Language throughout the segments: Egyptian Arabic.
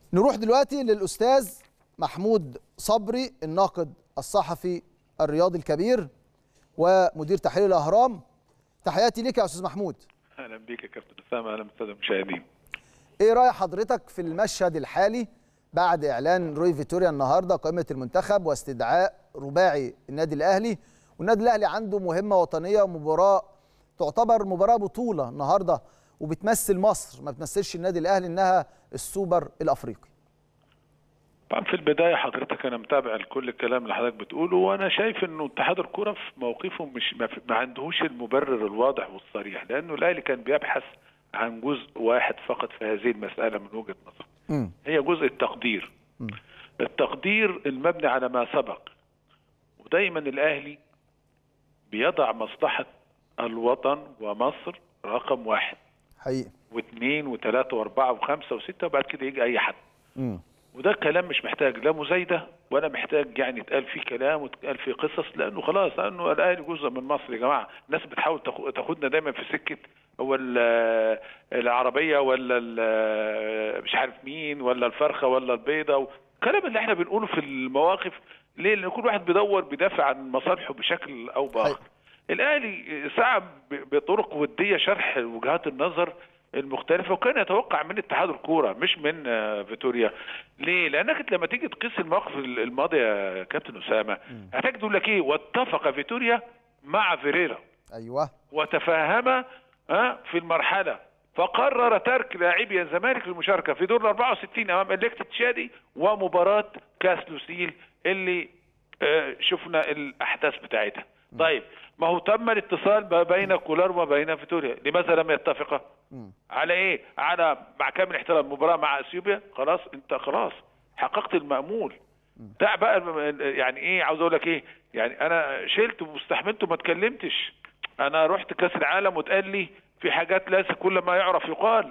نروح دلوقتي للاستاذ محمود صبري الناقد الصحفي الرياضي الكبير ومدير تحرير الاهرام تحياتي لك يا استاذ محمود اهلا بيك يا كابتن اسامه اهلا بالساده المشاهدين ايه راي حضرتك في المشهد الحالي بعد اعلان روي فيتوريا النهارده قائمه المنتخب واستدعاء رباعي النادي الاهلي والنادي الاهلي عنده مهمه وطنيه ومباراه تعتبر مباراه بطوله النهارده وبتمثل مصر ما بتمثلش النادي الاهلي انها السوبر الافريقي طبعا في البدايه حضرتك انا متابع كل الكلام اللي حضرتك بتقوله وانا شايف انه اتحاد الكره في موقفه مش ما, ما عندهوش المبرر الواضح والصريح لانه الاهلي كان بيبحث عن جزء واحد فقط في هذه المساله من وجهه نظري هي جزء التقدير م. التقدير المبني على ما سبق ودايما الاهلي بيضع مصلحه الوطن ومصر رقم واحد حقيقي واثنين وثلاثه واربعه وخمسه وسته وبعد كده يجي اي حد م. وده كلام مش محتاج لا مزايده ولا محتاج يعني يتقال فيه كلام وتقال فيه قصص لانه خلاص لانه الاهلي جزء من مصر يا جماعه الناس بتحاول تاخدنا دايما في سكه هو العربيه ولا مش عارف مين ولا الفرخه ولا البيضه الكلام اللي احنا بنقوله في المواقف ليه؟ لان كل واحد بيدور بيدافع عن مصالحه بشكل او باخر. الاهلي سعى بطرق وديه شرح وجهات النظر المختلفه وكان يتوقع من اتحاد الكوره مش من فيتوريا ليه لانك لما تيجي تقيس المواقف الماضيه يا كابتن اسامه هتجد يقول لك ايه واتفق فيتوريا مع فيريرا ايوه وتفاهم في المرحله فقرر ترك لاعبي الزمالك للمشاركه في دور ال 64 امام الكت تشادي ومباراه كاس لوسيل اللي شفنا الاحداث بتاعتها طيب ما هو تم الاتصال ما بين كولار وما بين فيتوريا لماذا لم يتفقا على ايه على مع كامل احترام المباراه مع اثيوبيا خلاص انت خلاص حققت المامول ده بقى يعني ايه عاوز اقول لك ايه يعني انا شلت واستحملت وما اتكلمتش انا رحت كاس العالم واتقال لي في حاجات ليس كل ما يعرف يقال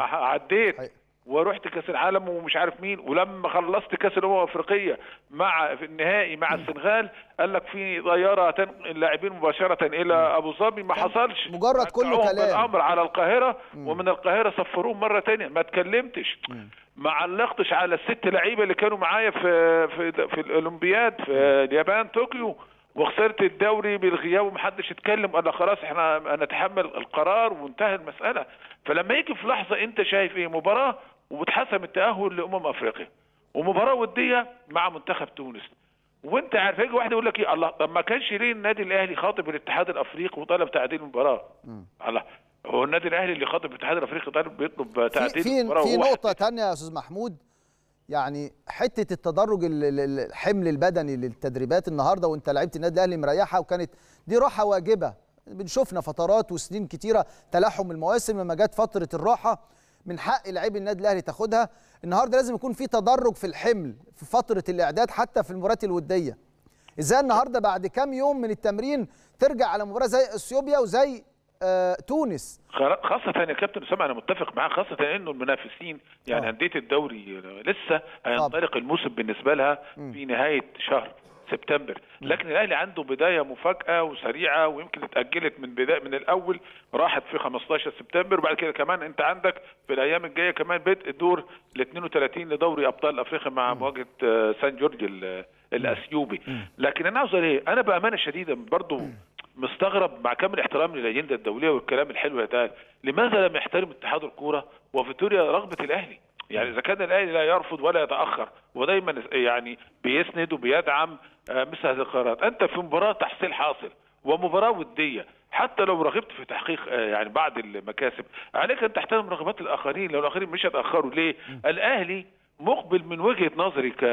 وعديت ورحت كاس العالم ومش عارف مين ولما خلصت كاس الامم الافريقيه مع في النهائي مع السنغال قال لك في طياره تنقل اللاعبين مباشره الى ابو ظبي ما حصلش مجرد كله كلام الامر على القاهره ومن القاهره سفروهم مره ثانيه ما اتكلمتش ما علقتش على الست لعيبه اللي كانوا معايا في في في الاولمبياد في اليابان طوكيو وخسرت الدوري بالغياب ومحدش اتكلم قال خلاص احنا نتحمل القرار وانتهى المساله فلما يجي في لحظه انت شايف ايه مباراه وبتحسم التاهل لامم افريقيا ومباراه وديه مع منتخب تونس وانت عارف يجي واحد يقول لك ايه الله طب ما كانش ليه النادي الاهلي خاطب الاتحاد الافريقي وطلب تعديل المباراه الله هو النادي الاهلي اللي خاطب الاتحاد الافريقي طالب بيطلب تعديل في المباراه في نقطه ثانيه يا استاذ محمود يعني حته التدرج الحمل البدني للتدريبات النهارده وانت لعيبه النادي الاهلي مريحه وكانت دي راحه واجبه بنشوفنا فترات وسنين كتيره تلاحم المواسم لما جت فتره الراحه من حق لاعبي النادي الاهلي تاخدها النهارده لازم يكون في تدرج في الحمل في فتره الاعداد حتى في المباريات الوديه ازاي النهارده بعد كام يوم من التمرين ترجع على مباراه زي اثيوبيا وزي آه تونس خاصة يا كابتن اسامه انا متفق معاه خاصة انه المنافسين يعني اندية الدوري لسه هينطلق الموسم بالنسبة لها في نهاية شهر سبتمبر لكن الاهلي عنده بدايه مفاجاه وسريعه ويمكن اتاجلت من بدايه من الاول راحت في 15 سبتمبر وبعد كده كمان انت عندك في الايام الجايه كمان بدء دور ال 32 لدوري ابطال افريقيا مع مواجهه سان جورج الاثيوبي لكن انا عاوز ايه انا بامانه شديده برضو مستغرب مع كامل احترامي للاجنده الدوليه والكلام الحلو اللي اتقال لماذا لم يحترم اتحاد الكوره وفيتوريا رغبه الاهلي يعني اذا كان الاهلي لا يرفض ولا يتاخر ودايما يعني بيسند وبيدعم مثل هذه القرارات انت في مباراه تحصيل حاصل ومباراه وديه حتى لو رغبت في تحقيق يعني بعض المكاسب عليك ان تحترم رغبات الاخرين لو الاخرين مش هيتاخروا ليه الاهلي مقبل من وجهه نظري ك...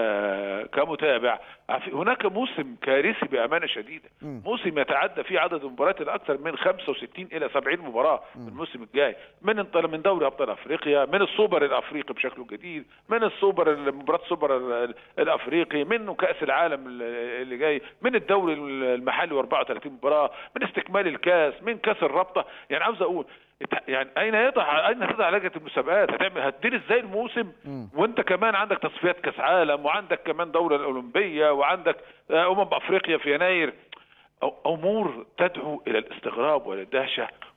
كمتابع هناك موسم كارثي بامانه شديده موسم يتعدى فيه عدد المباريات الاكثر من 65 الى 70 مباراه في الموسم الجاي من انطل... من دوري ابطال افريقيا من السوبر الافريقي بشكله الجديد من السوبر مباراه السوبر الافريقي من كاس العالم اللي جاي من الدوري المحلي و34 مباراه من استكمال الكاس من كاس الرابطه يعني عاوز اقول يعني اين يضع اين تضع لجنه المسابقات هتعمل هتدير ازاي الموسم وانت كمان عندك تصفيات كاس عالم وعندك كمان دوره الاولمبيه وعندك امم افريقيا في يناير امور تدعو الى الاستغراب والدهشه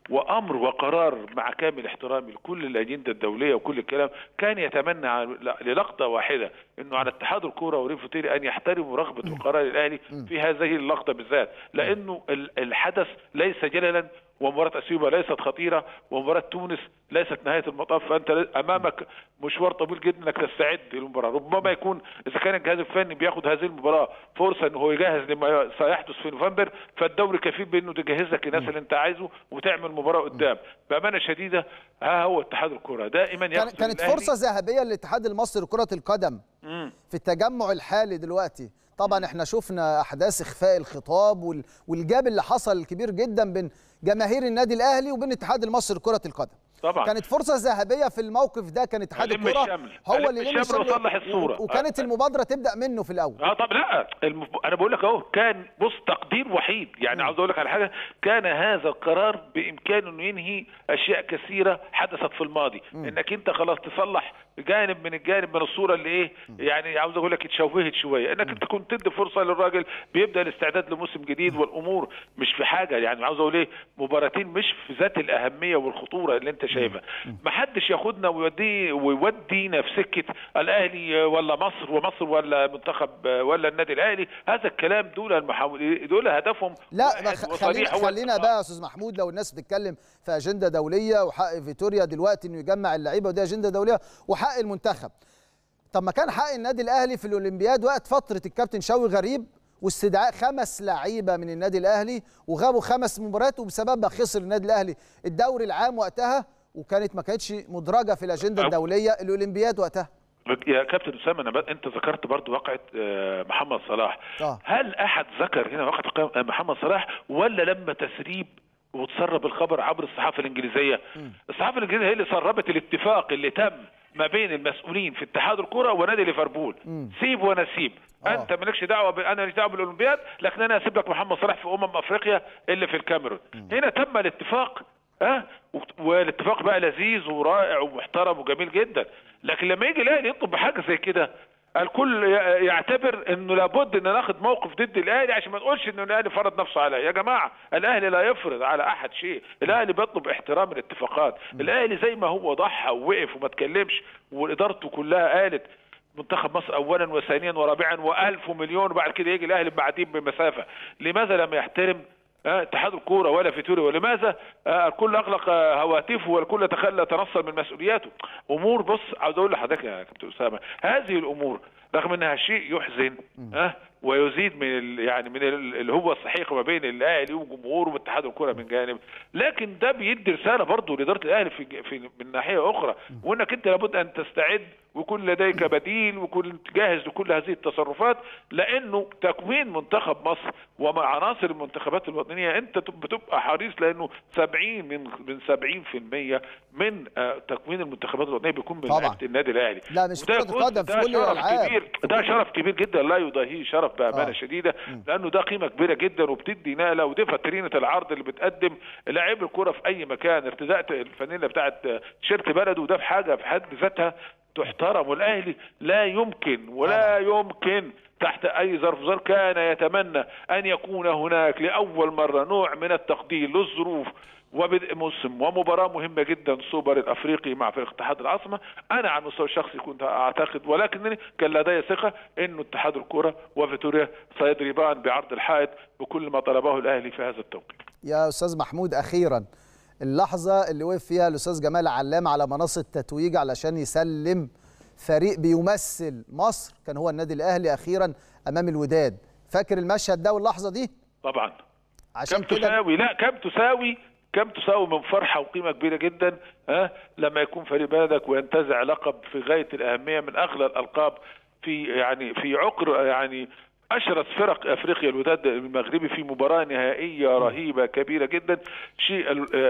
وامر وقرار مع كامل احترامي لكل الاجنده الدوليه وكل الكلام كان يتمنى للقطه واحده انه على اتحاد الكوره وريفو تيري ان يحترموا رغبه وقرار الاهلي في هذه اللقطه بالذات لانه الحدث ليس جللا ومباراة اثيوبيا ليست خطيرة ومباراة تونس ليست نهاية المطاف فأنت أمامك مشوار طويل جدا أنك تستعد للمباراة ربما يكون إذا كان الجهاز الفني بياخد هذه المباراة فرصة أنه هو يجهز لما سيحدث في نوفمبر فالدوري كفيل بأنه تجهز لك الناس اللي أنت عايزه وتعمل مباراة قدام بأمانة شديدة ها هو اتحاد الكرة دائما كانت فرصة ذهبية للاتحاد المصري لكرة القدم مم. في التجمع الحالي دلوقتي طبعا احنا شفنا احداث اخفاء الخطاب والجاب اللي حصل كبير جدا بين جماهير النادي الاهلي وبين الاتحاد المصري لكره القدم طبعا كانت فرصه ذهبيه في الموقف ده كان اتحاد الكره هو اللي لم الشمل وصلح الصوره وكانت المبادره تبدا منه في الاول اه طب لا المف... انا بقول لك اهو كان بص تقدير وحيد يعني عاوز اقول لك على حاجه كان هذا القرار بامكانه انه ينهي اشياء كثيره حدثت في الماضي م. انك انت خلاص تصلح جانب من الجانب من الصوره اللي ايه يعني عاوز اقول لك اتشوهت شويه انك انت كنت تدي فرصه للراجل بيبدا الاستعداد لموسم جديد والامور مش في حاجه يعني عاوز اقول ايه مباراتين مش في ذات الاهميه والخطوره اللي انت شايفها ما حدش ياخدنا ويودي ويودينا في سكه الاهلي ولا مصر ومصر ولا منتخب ولا النادي الاهلي هذا الكلام دول المحاول دول هدفهم لا خلينا خلينا بقى يا استاذ محمود لو الناس بتتكلم في اجنده دوليه وحق فيتوريا دلوقتي انه يجمع اللعيبه ودي اجنده دوليه وحق المنتخب طب ما كان حق النادي الاهلي في الاولمبياد وقت فتره الكابتن شوقي غريب واستدعاء خمس لعيبه من النادي الاهلي وغابوا خمس مباريات وبسببها خسر النادي الاهلي الدوري العام وقتها وكانت ما كانتش مدرجه في الاجنده الدوليه الاولمبياد وقتها يا كابتن اسامه انا ب... انت ذكرت برضو واقعه محمد صلاح آه. هل احد ذكر هنا واقعه محمد صلاح ولا لما تسريب وتسرب الخبر عبر الصحافه الانجليزيه م. الصحافه الانجليزيه هي اللي سربت الاتفاق اللي تم ما بين المسؤولين في اتحاد الكره ونادي ليفربول سيب وانا سيب آه. انت مالكش دعوه ب... انا ماليش دعوه بالاولمبياد لكن انا هسيب لك محمد صلاح في امم افريقيا اللي في الكاميرون هنا تم الاتفاق ها أه؟ والاتفاق بقى لذيذ ورائع ومحترم وجميل جدا لكن لما يجي الاهلي يطلب بحاجه زي كده الكل يعتبر انه لابد ان ناخد موقف ضد الاهلي عشان ما نقولش ان الاهلي فرض نفسه عليا يا جماعه الاهلي لا يفرض على احد شيء الاهلي بيطلب احترام الاتفاقات الاهلي زي ما هو ضحى ووقف وما اتكلمش وادارته كلها قالت منتخب مصر اولا وثانيا ورابعا والف ومليون وبعد كده يجي الاهلي بعدين بمسافه لماذا لم يحترم اتحاد الكوره ولا فيتوري ولماذا الكل اغلق هواتفه والكل تخلى تنصل من مسؤولياته امور بص عاوز اقول لحضرتك يا كابتن اسامه هذه الامور رغم انها شيء يحزن ها ويزيد من يعني من اللي هو الصحيح ما بين الاهلي وجمهوره واتحاد الكره من جانب لكن ده بيدي رساله برضه لاداره الاهلي في في من ناحيه اخرى وانك انت لابد ان تستعد ويكون لديك بديل ويكون جاهز لكل هذه التصرفات لانه تكوين منتخب مصر ومع عناصر المنتخبات الوطنيه انت بتبقى حريص لانه 70 من من 70% من تكوين المنتخبات الوطنيه بيكون من لعيبه النادي الاهلي لا مش كره قدم في كل الالعاب كبير ده شرف كبير جدا لا يضاهيه شرف بامانه آه. شديده لانه ده قيمه كبيره جدا وبتدي نقله ودي فترينه العرض اللي بتقدم لاعب الكوره في اي مكان ارتداء الفانيلا بتاعت تيشيرت بلده وده في حاجه في حد ذاتها تحترم والاهلي لا يمكن ولا يمكن تحت اي ظرف ظرف كان يتمنى ان يكون هناك لاول مره نوع من التقدير للظروف وبدء موسم ومباراه مهمه جدا سوبر الافريقي مع فريق اتحاد العاصمه انا على المستوى الشخصي كنت اعتقد ولكنني كان لدي ثقه انه اتحاد الكره وفيتوريا سيضربان بعرض الحائط بكل ما طلبه الاهلي في هذا التوقيت. يا استاذ محمود اخيرا اللحظه اللي وقف فيها الاستاذ جمال علام على منصه تتويج علشان يسلم فريق بيمثل مصر كان هو النادي الاهلي اخيرا امام الوداد فاكر المشهد ده واللحظه دي طبعا عشان كم تساوي لا كم تساوي كم تساوي من فرحه وقيمه كبيره جدا ها لما يكون فريق بلدك وينتزع لقب في غايه الاهميه من اغلى الالقاب في يعني في عقر يعني اشرس فرق افريقيا الوداد المغربي في مباراه نهائيه رهيبه كبيره جدا شيء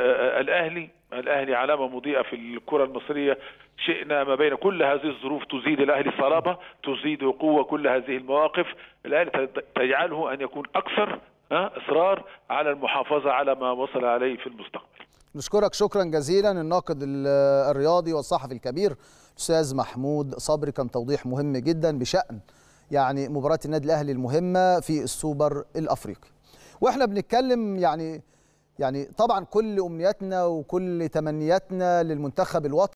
الاهلي الاهلي علامه مضيئه في الكره المصريه شئنا ما بين كل هذه الظروف تزيد الاهلي صلابه تزيد قوه كل هذه المواقف الاهلي تجعله ان يكون اكثر اصرار على المحافظه على ما وصل عليه في المستقبل نشكرك شكرا جزيلا الناقد الرياضي والصحفي الكبير الاستاذ محمود صبري كان توضيح مهم جدا بشان يعني مباراه النادي الاهلي المهمه في السوبر الافريقي واحنا بنتكلم يعني يعني طبعا كل امنياتنا وكل تمنياتنا للمنتخب الوطني